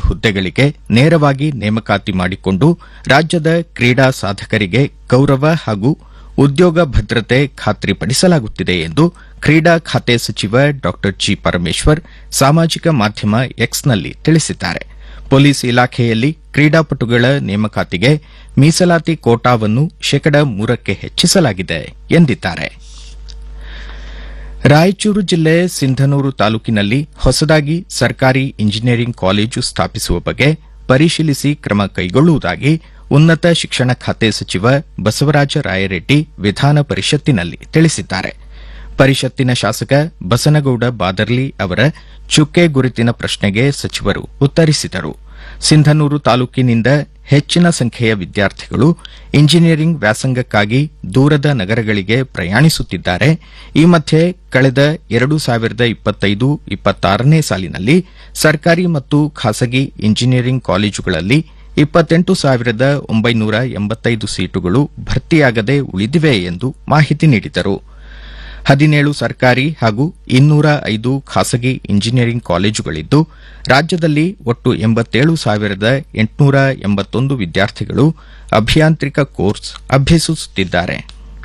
ಹುದ್ದೆಗಳಿಗೆ ನೇರವಾಗಿ ನೇಮಕಾತಿ ಮಾಡಿಕೊಂಡು ರಾಜ್ಯದ ಕ್ರೀಡಾ ಸಾಧಕರಿಗೆ ಗೌರವ ಹಾಗೂ ಉದ್ಯೋಗ ಭದ್ರತೆ ಖಾತ್ರಿಪಡಿಸಲಾಗುತ್ತಿದೆ ಎಂದು ಕ್ರೀಡಾ ಖಾತೆ ಸಚಿವ ಡಾ ಜಿ ಪರಮೇಶ್ವರ್ ಸಾಮಾಜಿಕ ಮಾಧ್ಯಮ ಎಕ್ಸ್ನಲ್ಲಿ ತಿಳಿಸಿದ್ದಾರೆ ಪೊಲೀಸ್ ಇಲಾಖೆಯಲ್ಲಿ ಕ್ರೀಡಾಪಟುಗಳ ನೇಮಕಾತಿಗೆ ಮೀಸಲಾತಿ ಕೋಟಾವನ್ನು ಶೇಕಡ ಮೂರಕ್ಕೆ ಹೆಚ್ಚಿಸಲಾಗಿದೆ ಎಂದಿದ್ದಾರೆ ರಾಯಚೂರು ಜಿಲ್ಲೆ ಸಿಂಧನೂರು ತಾಲೂಕಿನಲ್ಲಿ ಹೊಸದಾಗಿ ಸರ್ಕಾರಿ ಇಂಜಿನಿಯರಿಂಗ್ ಕಾಲೇಜು ಸ್ಥಾಪಿಸುವ ಬಗ್ಗೆ ಪರಿಶೀಲಿಸಿ ಕ್ರಮ ಕೈಗೊಳ್ಳುವುದಾಗಿ ಉನ್ನತ ಶಿಕ್ಷಣ ಖಾತೆ ಸಚಿವ ಬಸವರಾಜ ರಾಯರೆಡ್ಡಿ ವಿಧಾನ ಪರಿಷತ್ತಿನಲ್ಲಿ ತಿಳಿಸಿದ್ದಾರೆ ಪರಿಷತ್ತಿನ ಶಾಸಕ ಬಸನಗೌಡ ಬಾದರ್ಲಿ ಅವರ ಚುಕ್ಕೆ ಗುರುತಿನ ಪ್ರಶ್ನೆಗೆ ಸಚಿವರು ಉತ್ತರಿಸಿದರು ಸಿಂಧನೂರು ತಾಲೂಕಿನಿಂದ ಹೆಚ್ಚಿನ ಸಂಖ್ಯೆಯ ವಿದ್ಯಾರ್ಥಿಗಳು ಇಂಜಿನಿಯರಿಂಗ್ ವ್ಯಾಸಂಗಕ್ಕಾಗಿ ದೂರದ ನಗರಗಳಿಗೆ ಪ್ರಯಾಣಿಸುತ್ತಿದ್ದಾರೆ ಈ ಮಧ್ಯೆ ಕಳೆದ ಎರಡು ಸಾವಿರದ ಇಪ್ಪತ್ತೈದು ಇಪ್ಪತ್ತಾರನೇ ಸಾಲಿನಲ್ಲಿ ಸರ್ಕಾರಿ ಮತ್ತು ಖಾಸಗಿ ಇಂಜಿನಿಯರಿಂಗ್ ಕಾಲೇಜುಗಳಲ್ಲಿ ಇಪ್ಪತ್ತೆಂಟು ಸಾವಿರದ ಒಂಬೈನೂರ ಎಂಬತ್ತೈದು ಸೀಟುಗಳು ಭರ್ತಿಯಾಗದೆ ಉಳಿದಿವೆ ಎಂದು ಮಾಹಿತಿ ನೀಡಿದರು ಹದಿನೇಳು ಸರ್ಕಾರಿ ಹಾಗೂ ಇನ್ನೂರ ಐದು ಖಾಸಗಿ ಇಂಜಿನಿಯರಿಂಗ್ ಕಾಲೇಜುಗಳಿದ್ದು ರಾಜ್ಯದಲ್ಲಿ ಒಟ್ಟು ಎಂಬತ್ತೇಳು ಸಾವಿರದ ಎಂಟುನೂರ ಎಂಬತ್ತೊಂದು ವಿದ್ಯಾರ್ಥಿಗಳು ಅಭಿಯಾಂತ್ರಿಕ ಕೋರ್ಸ್ ಅಭ್ಯಸಿಸುತ್ತಿದ್ದಾರೆ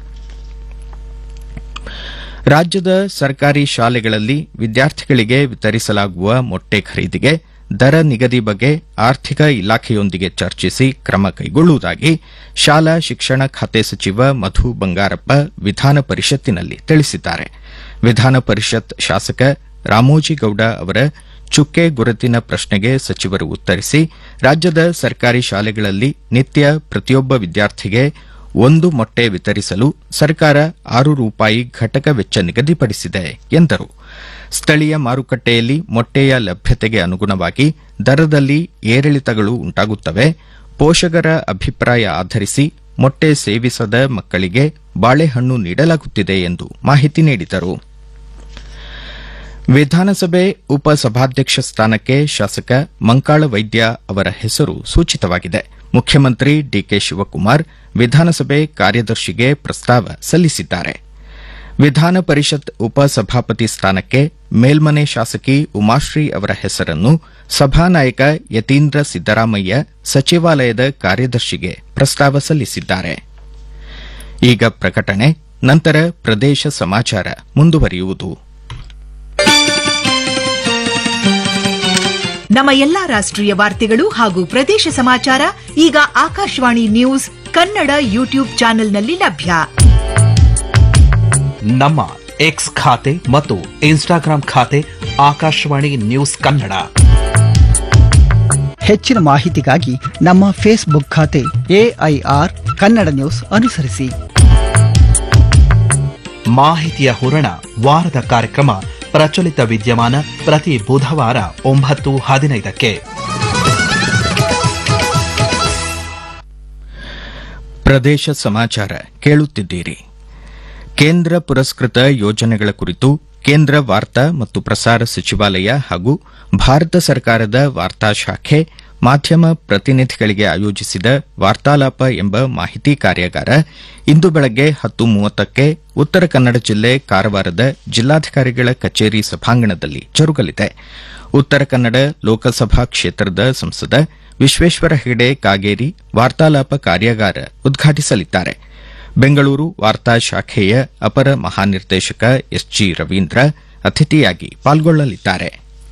ರಾಜ್ಯದ ಸರ್ಕಾರಿ ಶಾಲೆಗಳಲ್ಲಿ ವಿದ್ಯಾರ್ಥಿಗಳಿಗೆ ವಿತರಿಸಲಾಗುವ ಮೊಟ್ಟೆ ಖರೀದಿಗೆ ದರ ನಿಗದಿ ಬಗ್ಗೆ ಆರ್ಥಿಕ ಇಲಾಖೆಯೊಂದಿಗೆ ಚರ್ಚಿಸಿ ಕ್ರಮ ಕೈಗೊಳ್ಳುವುದಾಗಿ ಶಾಲಾ ಶಿಕ್ಷಣ ಖಾತೆ ಸಚಿವ ಮಧು ಬಂಗಾರಪ್ಪ ವಿಧಾನ ಪರಿಷತ್ತಿನಲ್ಲಿ ತಿಳಿಸಿದ್ದಾರೆ ವಿಧಾನ ಪರಿಷತ್ ಶಾಸಕ ರಾಮೋಜಿಗೌಡ ಅವರ ಚುಕ್ಕೆ ಗುರುತಿನ ಪ್ರಶ್ನೆಗೆ ಸಚಿವರು ಉತ್ತರಿಸಿ ರಾಜ್ಯದ ಸರ್ಕಾರಿ ಶಾಲೆಗಳಲ್ಲಿ ನಿತ್ಯ ಪ್ರತಿಯೊಬ್ಬ ವಿದ್ಯಾರ್ಥಿಗೆ ಒಂದು ಮೊಟ್ಟೆ ವಿತರಿಸಲು ಸರ್ಕಾರ ಆರು ರೂಪಾಯಿ ಘಟಕ ವೆಚ್ಚ ನಿಗದಿಪಡಿಸಿದೆ ಎಂದರು ಸ್ಥಳೀಯ ಮಾರುಕಟ್ಟೆಯಲ್ಲಿ ಮೊಟ್ಟೆಯ ಲಭ್ಯತೆಗೆ ಅನುಗುಣವಾಗಿ ದರದಲ್ಲಿ ಏರಿಳಿತಗಳು ಉಂಟಾಗುತ್ತವೆ ಪೋಷಕರ ಅಭಿಪ್ರಾಯ ಆಧರಿಸಿ ಮೊಟ್ಟೆ ಸೇವಿಸದ ಮಕ್ಕಳಿಗೆ ಬಾಳೆಹಣ್ಣು ನೀಡಲಾಗುತ್ತಿದೆ ಎಂದು ಮಾಹಿತಿ ನೀಡಿದರು ವಿಧಾನಸಭೆ ಉಪಸಭಾಧ್ಯಕ್ಷ ಸ್ಥಾನಕ್ಕೆ ಶಾಸಕ ಮಂಕಾಳ ವೈದ್ಯ ಅವರ ಹೆಸರು ಸೂಚಿತವಾಗಿದೆ ಮುಖ್ಯಮಂತ್ರಿ ಡಿಕೆ ಶಿವಕುಮಾರ್ ವಿಧಾನಸಭೆ ಕಾರ್ಯದರ್ಶಿಗೆ ಪ್ರಸ್ತಾವ ಸಲ್ಲಿಸಿದ್ದಾರೆ ವಿಧಾನ ಪರಿಷತ್ ಉಪಸಭಾಪತಿ ಸ್ಥಾನಕ್ಕೆ ಮೇಲ್ಮನೆ ಶಾಸಕಿ ಉಮಾಶ್ರೀ ಅವರ ಹೆಸರನ್ನು ಸಭಾನಾಯಕ ಯತೀಂದ್ರ ಸಿದ್ದರಾಮಯ್ಯ ಸಚಿವಾಲಯದ ಕಾರ್ಯದರ್ಶಿಗೆ ಪ್ರಸ್ತಾವ ಸಲ್ಲಿಸಿದ್ದಾರೆ ಈಗ ಪ್ರಕಟಣೆ ನಂತರ ಪ್ರದೇಶ ಸಮಾಚಾರ ಮುಂದುವರಿಯುವುದು ನಮ್ಮ ಎಲ್ಲಾ ರಾಷ್ಟ್ರೀಯ ವಾರ್ತೆಗಳು ಹಾಗೂ ಪ್ರದೇಶ ಸಮಾಚಾರ ಈಗ ಆಕಾಶವಾಣಿ ನ್ಯೂಸ್ ಕನ್ನಡ ಯೂಟ್ಯೂಬ್ ಚಾನೆಲ್ನಲ್ಲಿ ಲಭ್ಯ ನಮ್ಮ ಎಕ್ಸ್ ಖಾತೆ ಮತ್ತು ಇನ್ಸ್ಟಾಗ್ರಾಂ ಖಾತೆ ಆಕಾಶವಾಣಿ ನ್ಯೂಸ್ ಕನ್ನಡ ಹೆಚ್ಚಿನ ಮಾಹಿತಿಗಾಗಿ ನಮ್ಮ ಫೇಸ್ಬುಕ್ ಖಾತೆ ಎಐಆರ್ ಕನ್ನಡ ನ್ಯೂಸ್ ಅನುಸರಿಸಿ ಮಾಹಿತಿಯ ಹೂರಣ ವಾರದ ಕಾರ್ಯಕ್ರಮ ಪ್ರಚಲಿತ ವಿದ್ಯಮಾನ ಪ್ರತಿ ಬುಧವಾರ ಒಂಬತ್ತು ಹದಿನೈದಕ್ಕೆ ಪ್ರದೇಶ ಸಮಾಚಾರ ಕೇಳುತ್ತಿದ್ದೀರಿ ಕೇಂದ್ರ ಪುರಸ್ಕೃತ ಯೋಜನೆಗಳ ಕುರಿತು ಕೇಂದ್ರ ವಾರ್ತಾ ಮತ್ತು ಪ್ರಸಾರ ಸಚಿವಾಲಯ ಹಾಗೂ ಭಾರತ ಸರ್ಕಾರದ ವಾರ್ತಾ ಶಾಖೆ ಮಾಧ್ಯಮ ಪ್ರತಿನಿಧಿಗಳಿಗೆ ಆಯೋಜಿಸಿದ ವಾರ್ತಾಲಾಪ ಎಂಬ ಮಾಹಿತಿ ಕಾರ್ಯಾಗಾರ ಇಂದು ಬೆಳಗ್ಗೆ ಹತ್ತು ಮೂವತ್ತಕ್ಕೆ ಉತ್ತರ ಕನ್ನಡ ಜಿಲ್ಲೆ ಕಾರವಾರದ ಜಿಲ್ಲಾಧಿಕಾರಿಗಳ ಕಚೇರಿ ಸಭಾಂಗಣದಲ್ಲಿ ಜರುಗಲಿದೆ ಉತ್ತರ ಕನ್ನಡ ಲೋಕಸಭಾ ಕ್ಷೇತ್ರದ ಸಂಸದ ವಿಶ್ವೇಶ್ವರ ಹೆಗಡೆ ಕಾಗೇರಿ ವಾರ್ತಾಲಾಪ ಕಾರ್ಯಾಗಾರ ಉದ್ಘಾಟಿಸಲಿದ್ದಾರೆ ಬೆಂಗಳೂರು ವಾರ್ತಾ ಶಾಖೆಯ ಅಪರ ಮಹಾನಿರ್ದೇಶಕ ಎಸ್ಜಿ ರವೀಂದ್ರ ಅತಿಥಿಯಾಗಿ ಪಾಲ್ಗೊಳ್ಳಲಿದ್ದಾರೆ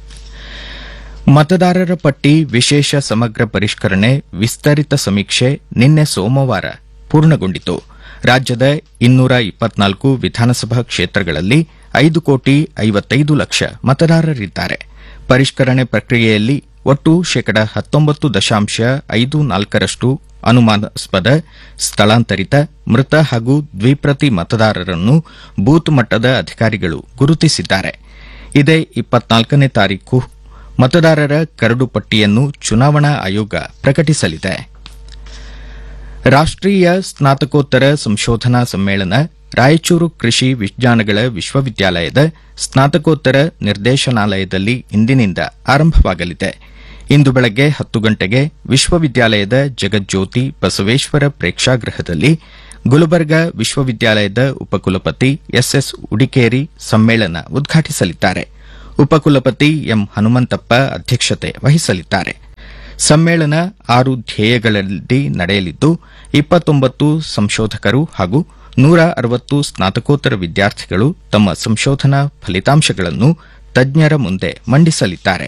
ಮತದಾರರ ಪಟ್ಟಿ ವಿಶೇಷ ಸಮಗ್ರ ಪರಿಷ್ಕರಣೆ ವಿಸ್ತರಿತ ಸಮೀಕ್ಷೆ ನಿನ್ನೆ ಸೋಮವಾರ ಪೂರ್ಣಗೊಂಡಿತು ರಾಜ್ಯದ ಇನ್ನೂರ ಇಪ್ಪತ್ನಾಲ್ಕು ವಿಧಾನಸಭಾ ಕ್ಷೇತ್ರಗಳಲ್ಲಿ ಐದು ಕೋಟಿ ಐವತ್ತೈದು ಲಕ್ಷ ಮತದಾರರಿದ್ದಾರೆ ಪರಿಷ್ಕರಣೆ ಪ್ರಕ್ರಿಯೆಯಲ್ಲಿ ಒಟ್ಟು ಶೇಕಡ ಹತ್ತೊಂಬತ್ತು ದಶಾಂಶ ಐದು ನಾಲ್ಕರಷ್ಟು ಅನುಮಾನಾಸ್ಪದ ಸ್ಥಳಾಂತರಿತ ಮೃತ ಹಾಗೂ ದ್ವಿಪ್ರತಿ ಮತದಾರರನ್ನು ಬೂತ್ ಮಟ್ಟದ ಅಧಿಕಾರಿಗಳು ಗುರುತಿಸಿದ್ದಾರೆ ಇದೇ ಇಪ್ಪತ್ನಾಲ್ಕನೇ ತಾರೀಕು ಮತದಾರರ ಕರಡು ಪಟ್ಟಿಯನ್ನು ಚುನಾವಣಾ ಆಯೋಗ ಪ್ರಕಟಿಸಲಿದೆ ರಾಷ್ಟ್ರೀಯ ಸ್ನಾತಕೋತ್ತರ ಸಂಶೋಧನಾ ಸಮ್ಮೇಳನ ರಾಯಚೂರು ಕೃಷಿ ವಿಜ್ಞಾನಗಳ ವಿಶ್ವವಿದ್ಯಾಲಯದ ಸ್ನಾತಕೋತ್ತರ ನಿರ್ದೇಶನಾಲಯದಲ್ಲಿ ಇಂದಿನಿಂದ ಆರಂಭವಾಗಲಿದೆ ಇಂದು ಬೆಳಗ್ಗೆ ಹತ್ತು ಗಂಟೆಗೆ ವಿಶ್ವವಿದ್ಯಾಲಯದ ಜಗಜ್ಯೋತಿ ಬಸವೇಶ್ವರ ಪ್ರೇಕ್ಷಾಗೃಹದಲ್ಲಿ ಗುಲಬರ್ಗಾ ವಿಶ್ವವಿದ್ಯಾಲಯದ ಉಪಕುಲಪತಿ ಎಸ್ಎಸ್ ಉಡಿಕೇರಿ ಸಮ್ಮೇಳನ ಉದ್ಘಾಟಿಸಲಿದ್ದಾರೆ ಉಪಕುಲಪತಿ ಎಂ ಹನುಮಂತಪ್ಪ ಅಧ್ಯಕ್ಷತೆ ವಹಿಸಲಿದ್ದಾರೆ ಸಮ್ಮೇಳನ ಆರು ಧ್ಯೇಯಗಳಲ್ಲಿ ನಡೆಯಲಿದ್ದು ಇಪ್ಪತ್ತೊಂಬತ್ತು ಸಂಶೋಧಕರು ಹಾಗೂ ನೂರ ಅರವತ್ತು ಸ್ನಾತಕೋತ್ತರ ವಿದ್ಯಾರ್ಥಿಗಳು ತಮ್ಮ ಸಂಶೋಧನಾ ಫಲಿತಾಂಶಗಳನ್ನು ತಜ್ಞರ ಮುಂದೆ ಮಂಡಿಸಲಿದ್ದಾರೆ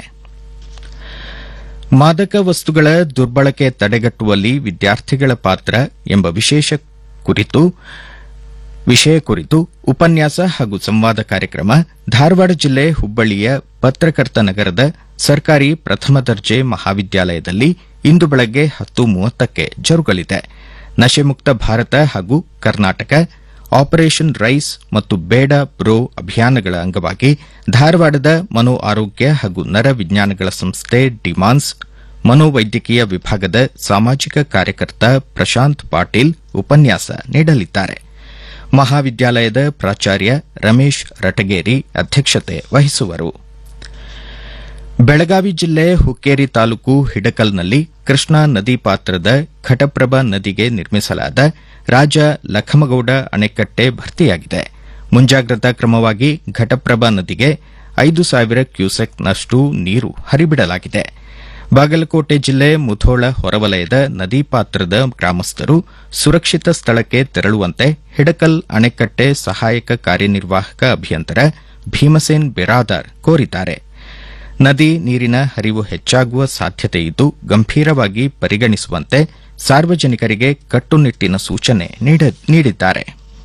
ಮಾದಕ ವಸ್ತುಗಳ ದುರ್ಬಳಕೆ ತಡೆಗಟ್ಟುವಲ್ಲಿ ವಿದ್ಯಾರ್ಥಿಗಳ ಪಾತ್ರ ಎಂಬ ವಿಶೇಷ ಕುರಿತು ವಿಷಯ ಕುರಿತು ಉಪನ್ಯಾಸ ಹಾಗೂ ಸಂವಾದ ಕಾರ್ಯಕ್ರಮ ಧಾರವಾಡ ಜಿಲ್ಲೆ ಹುಬ್ಬಳ್ಳಿಯ ಪತ್ರಕರ್ತ ನಗರದ ಸರ್ಕಾರಿ ಪ್ರಥಮ ದರ್ಜೆ ಮಹಾವಿದ್ಯಾಲಯದಲ್ಲಿ ಇಂದು ಬೆಳಗ್ಗೆ ಹತ್ತು ಮೂವತ್ತಕ್ಕೆ ಜರುಗಲಿದೆ ನಶೆಮುಕ್ತ ಭಾರತ ಹಾಗೂ ಕರ್ನಾಟಕ ಆಪರೇಷನ್ ರೈಸ್ ಮತ್ತು ಬೇಡ ಬ್ರೋ ಅಭಿಯಾನಗಳ ಅಂಗವಾಗಿ ಧಾರವಾಡದ ಮನೋ ಆರೋಗ್ಯ ಹಾಗೂ ನರ ವಿಜ್ಞಾನಗಳ ಸಂಸ್ಥೆ ಡಿಮಾನ್ಸ್ ಮನೋವೈದ್ಯಕೀಯ ವಿಭಾಗದ ಸಾಮಾಜಿಕ ಕಾರ್ಯಕರ್ತ ಪ್ರಶಾಂತ್ ಪಾಟೀಲ್ ಉಪನ್ಯಾಸ ನೀಡಲಿದ್ದಾರೆ ಮಹಾವಿದ್ಯಾಲಯದ ಪ್ರಾಚಾರ್ಯ ರಮೇಶ್ ರಟಗೇರಿ ಅಧ್ಯಕ್ಷತೆ ವಹಿಸುವರು ಬೆಳಗಾವಿ ಜಿಲ್ಲೆ ಹುಕ್ಕೇರಿ ತಾಲೂಕು ಹಿಡಕಲ್ನಲ್ಲಿ ಕೃಷ್ಣಾ ನದಿ ಪಾತ್ರದ ಘಟಪ್ರಭಾ ನದಿಗೆ ನಿರ್ಮಿಸಲಾದ ರಾಜ ಲಖಮಗೌಡ ಅಣೆಕಟ್ಟೆ ಭರ್ತಿಯಾಗಿದೆ ಮುಂಜಾಗ್ರತಾ ಕ್ರಮವಾಗಿ ಘಟಪ್ರಭಾ ನದಿಗೆ ಐದು ಸಾವಿರ ಕ್ಯೂಸೆಕ್ನಷ್ಟು ನೀರು ಹರಿಬಿಡಲಾಗಿದೆ ಬಾಗಲಕೋಟೆ ಜಿಲ್ಲೆ ಮುಧೋಳ ಹೊರವಲಯದ ನದಿ ಪಾತ್ರದ ಗ್ರಾಮಸ್ಥರು ಸುರಕ್ಷಿತ ಸ್ಥಳಕ್ಕೆ ತೆರಳುವಂತೆ ಹಿಡಕಲ್ ಅಣೆಕಟ್ಟೆ ಸಹಾಯಕ ಕಾರ್ಯನಿರ್ವಾಹಕ ಅಭಿಯಂತರ ಭೀಮಸೇನ್ ಬಿರಾದಾರ್ ಕೋರಿದ್ದಾರೆ ನದಿ ನೀರಿನ ಹರಿವು ಹೆಚ್ಚಾಗುವ ಸಾಧ್ಯತೆಯಿದ್ದು ಗಂಭೀರವಾಗಿ ಪರಿಗಣಿಸುವಂತೆ ಸಾರ್ವಜನಿಕರಿಗೆ ಕಟ್ಟುನಿಟ್ಟಿನ ಸೂಚನೆ ನೀಡಿದ್ದಾರೆ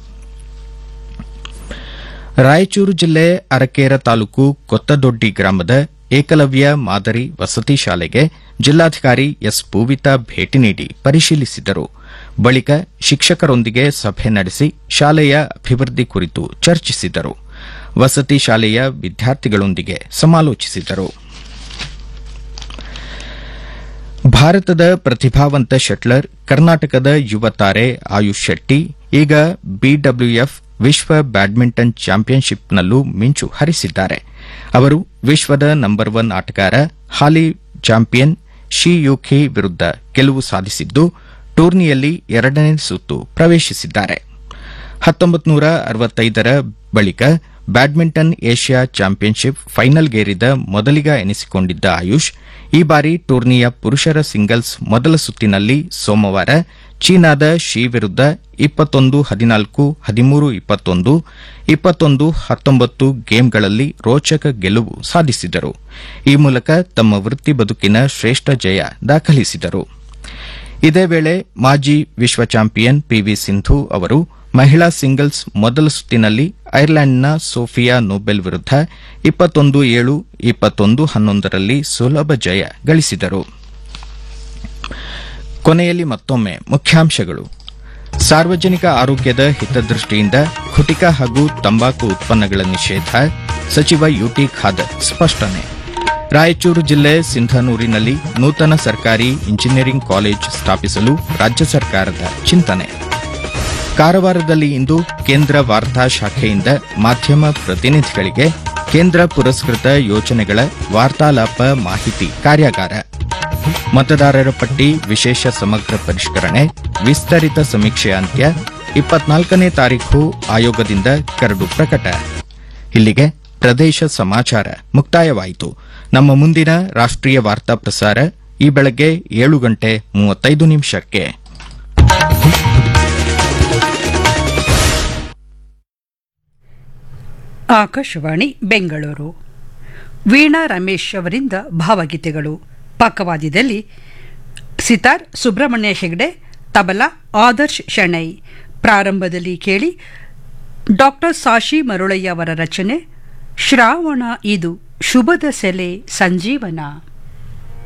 ರಾಯಚೂರು ಜಿಲ್ಲೆ ಅರಕೇರ ತಾಲೂಕು ಕೊತ್ತದೊಡ್ಡಿ ಗ್ರಾಮದ ಏಕಲವ್ಯ ಮಾದರಿ ವಸತಿ ಶಾಲೆಗೆ ಜಿಲ್ಲಾಧಿಕಾರಿ ಎಸ್ ಪೂವಿತಾ ಭೇಟಿ ನೀಡಿ ಪರಿಶೀಲಿಸಿದರು ಬಳಿಕ ಶಿಕ್ಷಕರೊಂದಿಗೆ ಸಭೆ ನಡೆಸಿ ಶಾಲೆಯ ಅಭಿವೃದ್ಧಿ ಕುರಿತು ಚರ್ಚಿಸಿದರು ವಸತಿ ಶಾಲೆಯ ವಿದ್ಯಾರ್ಥಿಗಳೊಂದಿಗೆ ಸಮಾಲೋಚಿಸಿದರು ಭಾರತದ ಪ್ರತಿಭಾವಂತ ಶಟ್ಲರ್ ಕರ್ನಾಟಕದ ಯುವ ತಾರೆ ಆಯುಷ್ ಶೆಟ್ಟಿ ಈಗ ಬಿಡಬ್ಲ್ಯೂಎಫ್ ವಿಶ್ವ ಬ್ಯಾಡ್ಮಿಂಟನ್ ಚಾಂಪಿಯನ್ಶಿಪ್ನಲ್ಲೂ ಮಿಂಚು ಹರಿಸಿದ್ದಾರೆ ಅವರು ವಿಶ್ವದ ನಂಬರ್ ಒನ್ ಆಟಗಾರ ಹಾಲಿ ಚಾಂಪಿಯನ್ ಶಿ ಯುಖಿ ವಿರುದ್ಧ ಗೆಲುವು ಸಾಧಿಸಿದ್ದು ಟೂರ್ನಿಯಲ್ಲಿ ಎರಡನೇ ಸುತ್ತು ಪ್ರವೇಶಿಸಿದ್ದಾರೆ ಹತ್ತೊಂಬತ್ತು ನೂರ ಅರವತ್ತೈದರ ಬಳಿಕ ಬ್ಯಾಡ್ಮಿಂಟನ್ ಏಷ್ಯಾ ಚಾಂಪಿಯನ್ಶಿಪ್ ಫೈನಲ್ಗೇರಿದ ಮೊದಲಿಗ ಎನಿಸಿಕೊಂಡಿದ್ದ ಆಯುಷ್ ಈ ಬಾರಿ ಟೂರ್ನಿಯ ಪುರುಷರ ಸಿಂಗಲ್ಸ್ ಮೊದಲ ಸುತ್ತಿನಲ್ಲಿ ಸೋಮವಾರ ಚೀನಾದ ಶಿ ವಿರುದ್ಧ ಇಪ್ಪತ್ತೊಂದು ಹದಿನಾಲ್ಕು ಹದಿಮೂರು ಇಪ್ಪತ್ತೊಂದು ಇಪ್ಪತ್ತೊಂದು ಹತ್ತೊಂಬತ್ತು ಗೇಮ್ಗಳಲ್ಲಿ ರೋಚಕ ಗೆಲುವು ಸಾಧಿಸಿದರು ಈ ಮೂಲಕ ತಮ್ಮ ವೃತ್ತಿ ಬದುಕಿನ ಶ್ರೇಷ್ಠ ಜಯ ದಾಖಲಿಸಿದರು ಇದೇ ವೇಳೆ ಮಾಜಿ ವಿಶ್ವ ಚಾಂಪಿಯನ್ ಪಿವಿ ಸಿಂಧು ಅವರು ಮಹಿಳಾ ಸಿಂಗಲ್ಸ್ ಮೊದಲ ಸುತ್ತಿನಲ್ಲಿ ಐರ್ಲೆಂಡ್ನ ಸೋಫಿಯಾ ನೋಬೆಲ್ ವಿರುದ್ಧ ಇಪ್ಪತ್ತೊಂದು ಏಳು ಇಪ್ಪತ್ತೊಂದು ಹನ್ನೊಂದರಲ್ಲಿ ಸುಲಭ ಜಯ ಗಳಿಸಿದರು ಕೊನೆಯಲ್ಲಿ ಮತ್ತೊಮ್ಮೆ ಮುಖ್ಯಾಂಶಗಳು ಸಾರ್ವಜನಿಕ ಆರೋಗ್ಯದ ಹಿತದೃಷ್ಟಿಯಿಂದ ಖುಟಿಕ ಹಾಗೂ ತಂಬಾಕು ಉತ್ಪನ್ನಗಳ ನಿಷೇಧ ಸಚಿವ ಯುಟಿ ಖಾದರ್ ಸ್ಪಷ್ಟನೆ ರಾಯಚೂರು ಜಿಲ್ಲೆ ಸಿಂಧನೂರಿನಲ್ಲಿ ನೂತನ ಸರ್ಕಾರಿ ಇಂಜಿನಿಯರಿಂಗ್ ಕಾಲೇಜ್ ಸ್ಥಾಪಿಸಲು ರಾಜ್ಯ ಸರ್ಕಾರದ ಚಿಂತನೆ ಕಾರವಾರದಲ್ಲಿ ಇಂದು ಕೇಂದ್ರ ವಾರ್ತಾ ಶಾಖೆಯಿಂದ ಮಾಧ್ಯಮ ಪ್ರತಿನಿಧಿಗಳಿಗೆ ಕೇಂದ್ರ ಪುರಸ್ಕೃತ ಯೋಜನೆಗಳ ವಾರ್ತಾಲಾಪ ಮಾಹಿತಿ ಕಾರ್ಯಾಗಾರ ಮತದಾರರ ಪಟ್ಟಿ ವಿಶೇಷ ಸಮಗ್ರ ಪರಿಷ್ಕರಣೆ ವಿಸ್ತರಿತ ಸಮೀಕ್ಷೆ ಅಂತ್ಯ ಇಪ್ಪತ್ನಾಲ್ಕನೇ ತಾರೀಖು ಆಯೋಗದಿಂದ ಕರಡು ಪ್ರಕಟ ಇಲ್ಲಿಗೆ ಪ್ರದೇಶ ಸಮಾಚಾರ ಮುಕ್ತಾಯವಾಯಿತು ನಮ್ಮ ಮುಂದಿನ ರಾಷ್ಟ್ರೀಯ ವಾರ್ತಾ ಪ್ರಸಾರ ಈ ಬೆಳಗ್ಗೆ ಏಳು ಗಂಟೆ ಮೂವತ್ತೈದು ನಿಮಿಷಕ್ಕೆ ಆಕಾಶವಾಣಿ ಬೆಂಗಳೂರು ವೀಣಾ ರಮೇಶ್ ಅವರಿಂದ ಭಾವಗೀತೆಗಳು ಪಕ್ಕವಾದ್ಯದಲ್ಲಿ ಸಿತಾರ್ ಸುಬ್ರಹ್ಮಣ್ಯ ಹೆಗ್ಡೆ ತಬಲಾ ಆದರ್ಶ್ ಶೆಣೈ ಪ್ರಾರಂಭದಲ್ಲಿ ಕೇಳಿ ಡಾಕ್ಟರ್ ಸಾಶಿ ಮರುಳಯ್ಯ ಅವರ ರಚನೆ ಶ್ರಾವಣ ಇದು ಶುಭದ ಸೆಲೆ ಸಂಜೀವನ